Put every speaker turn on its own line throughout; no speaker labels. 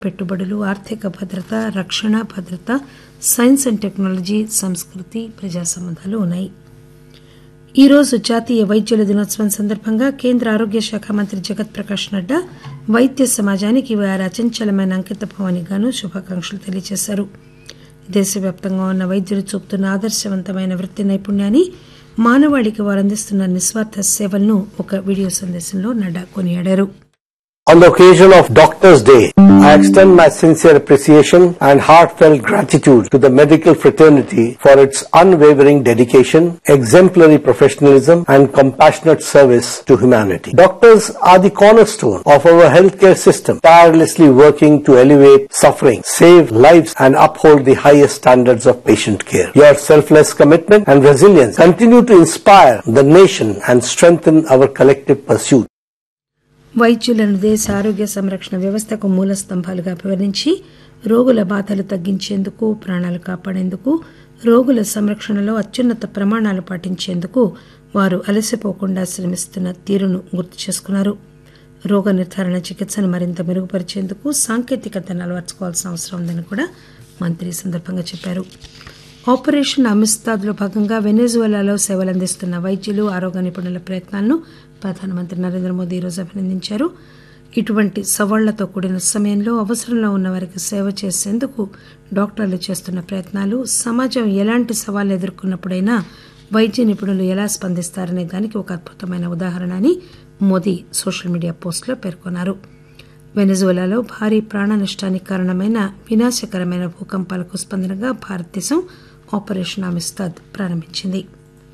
పెట్టుబడులు ఆర్థిక భద్రత రక్షణ భద్రత సైన్స్ అండ్ టెక్నాలజీ సంస్కృతి ప్రజా సంబంధాలు ఉన్నాయి ఈ రోజు జాతీయ వైద్యుల దినోత్సవం సందర్భంగా కేంద్ర ఆరోగ్య శాఖ మంత్రి జగత్ ప్రకాష్ నడ్డా వైద్య సమాజానికి వారి అచంచలమైన అంకితభావానికి గాను శుభాకాంక్షలు తెలియజేశారు దేశవ్యాప్తంగా ఉన్న వైద్యులు చూపుతున్న ఆదర్శవంతమైన వృత్తి నైపుణ్యాన్ని మానవాళికి వారు అందిస్తున్న నిస్వార్థ సేవలను ఒక వీడియో సందేశంలో నడ్డా కొనియాడారు
On the occasion of Doctors' Day, I extend my sincere appreciation and heartfelt gratitude to the medical fraternity for its unwavering dedication, exemplary professionalism, and compassionate service to humanity. Doctors are the cornerstone of our healthcare system, tirelessly working to elevate suffering, save lives, and uphold the highest standards of patient care. Your selfless commitment and resilience continue to inspire the nation and strengthen our collective pursuit.
వైద్యులను దేశ ఆరోగ్య సంరక్షణ వ్యవస్థకు మూల స్తంభాలుగా వివరించి రోగుల బాధలు తగ్గించేందుకు ప్రాణాలు కాపాడేందుకు రోగుల సంరక్షణలో అత్యున్నత ప్రమాణాలు పాటించేందుకు వారు అలసిపోకుండా శ్రమిస్తున్న తీరును గుర్తు చేసుకున్నారు రోగ నిర్ధారణ చికిత్సను మరింత మెరుగుపరిచేందుకు సాంకేతికతను అలవర్చుకోవాల్సిన అవసరం ఉందని కూడా మంత్రి ఈ సందర్భంగా చెప్పారు ఆపరేషన్ అమిస్తాద్లో భాగంగా వెనెజువెలాలో సేవలందిస్తున్న వైద్యులు ఆరోగ్య నిపుణుల ప్రయత్నాలను ప్రధానమంత్రి నరేంద్ర మోదీ ఈరోజు అభినందించారు ఇటువంటి సవాళ్లతో కూడిన సమయంలో అవసరంలో ఉన్న వారికి సేవ చేసేందుకు డాక్టర్లు చేస్తున్న ప్రయత్నాలు సమాజం ఎలాంటి సవాళ్లు ఎదుర్కొన్నప్పుడైనా వైద్య నిపుణులు ఎలా స్పందిస్తారనే దానికి ఒక అద్భుతమైన ఉదాహరణ అని మోదీ సోషల్ మీడియా పోస్టులో పేర్కొన్నారు వెనజువెలాలో భారీ ప్రాణ నష్టానికి కారణమైన వినాశకరమైన భూకంపాలకు స్పందనగా భారతదేశం ఆపరేషన్ అమిస్తాద్ ప్రారంభించింది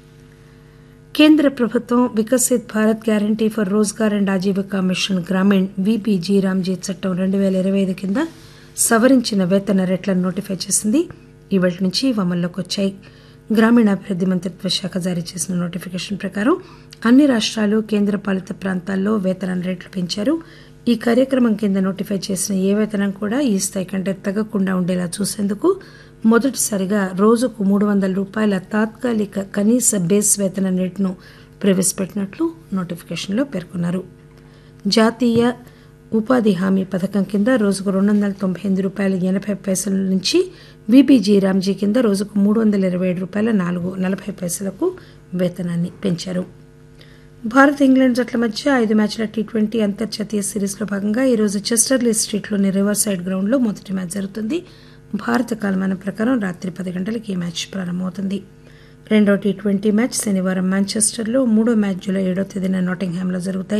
కేంద్ర ప్రభుత్వం Viksit Bharat guarantee for Rozgar and Ajeevika mission Gramin VBG RAM G చట్టం రెండు పేల ఇరవై ఐదు కింద సవరించిన వేతన రేట్లను నోటిఫై చేసింది ఇవాటి నుంచి ఇవి అమల్లోకి వచ్చాయి గ్రామీణాభివృద్ది మంత్రిత్వ శాఖ జారీ చేసిన నోటిఫికేషన్ ప్రకారం అన్ని రాష్ట్రాలు కేంద్రపాలిత ప్రాంతాల్లో వేతన రేట్లు పెంచారు ఈ కార్యక్రమం కింద నోటిఫై చేసిన ఏ వేతనం కూడా ఈ స్థాయి కంటే తగ్గకుండా ఉండేలా చూసేందుకు మొదటిసారిగా రోజుకు మూడు వందల రూపాయల తాత్కాలిక కనీస బేస్ వేతన రేటును ప్రవేశపెట్టినట్లు నోటిఫికేషన్లో పేర్కొన్నారు జాతీయ ఉపాధి హామీ పథకం కింద రోజుకు రెండు వందల తొంభై ఎనిమిది రూపాయల ఎనభై పైసల నుంచి విబీజీ రామ్జీ కింద రోజుకు మూడు వందల ఇరవై ఏడు రూపాయల నాలుగు నలభై పైసలకు వేతనాన్ని పెంచారు భారత్ ఇంగ్లాండ్ జట్ల మధ్య ఐదు మ్యాచ్ల టీ ట్వంటీ అంతర్జాతీయ సిరీస్లో భాగంగా ఈరోజు చెస్టర్లీ స్ట్రీట్లోని రివర్ సైడ్ గ్రౌండ్లో మొదటి మ్యాచ్ జరుగుతుంది భారత కాలమానం ప్రకారం రాత్రి పది గంటలకు ఈ మ్యాచ్ ప్రారంభమవుతుంది రెండో టీ ట్వంటీ మ్యాచ్ శనివారం మాంచెస్టర్లో మూడో మ్యాచ్ జూలై ఏడో తేదీన నాటింగ్హామ్లో జరుగుతాయి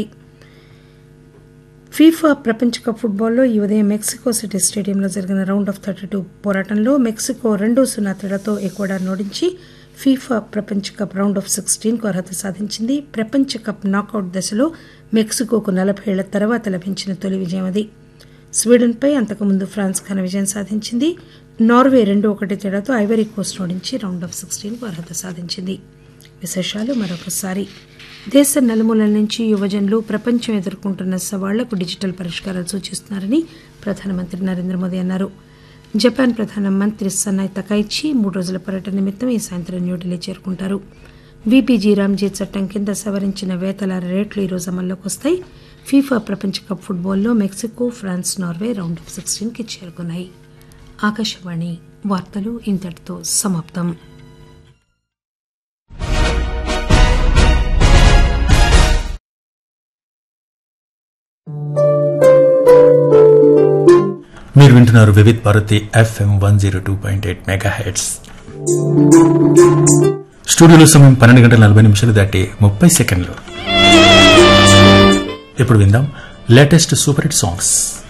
ఫీఫా ప్రపంచ కప్ ఫుట్బాల్లో ఈ ఉదయం మెక్సికో సిటీ స్టేడియంలో జరిగిన రౌండ్ ఆఫ్ థర్టీ టూ పోరాటంలో మెక్సికో రెండు సున్నా తేడాతో ఎక్వడార్ ఓడించి ఫీఫా ప్రపంచ కప్ రౌండ్ ఆఫ్ సిక్స్టీన్ కు అర్హత సాధించింది ప్రపంచ కప్ నాకౌట్ దశలో మెక్సికోకు నలభై ఏళ్ల తర్వాత లభించిన తొలి విజయం అది స్వీడన్పై అంతకుముందు ఫ్రాన్స్ ఘన విజయం సాధించింది నార్వే రెండు ఒకటి తేడాతో ఐవరీ కోస్ట్ ఓడించి రౌండ్ ఆఫ్ సిక్స్టీన్ కు అర్హత సాధించింది విశేషాలు మరొకసారి దేశ నలుమూలల నుంచి యువజనులు ప్రపంచం ఎదుర్కొంటున్న సవాళ్లకు డిజిటల్ పరిష్కారాలు సూచిస్తున్నారని ప్రధానమంత్రి నరేంద్ర మోదీ అన్నారు జపాన్ ప్రధానమంత్రి సన్నాయ్ తకైచి మూడు రోజుల పర్యటన నిమిత్తం ఈ సాయంత్రం న్యూఢిల్లీ చేరుకుంటారు వీపీజీ రామ్జీ చట్టం కింద సవరించిన వేతల రేట్లు ఈ రోజు అమల్లోకి వస్తాయి ఫీఫా ప్రపంచ కప్ ఫుట్బాల్లో Mexico France Norway round of sixteen కి చేరుకున్నాయి ఆకాశవాణి వార్తలు ఇంతటితో సమాప్తం
మీరు వింటున్నారు Vividh Bharati FM one zero two point eight megahertz స్టూడియోలో సమయం పన్నెండు గంటల నలభై నిమిషాలు దాటి ముప్పై సెకండ్లు ఇప్పుడు విందాం లేటెస్ట్ సూపర్ హిట్ సాంగ్స్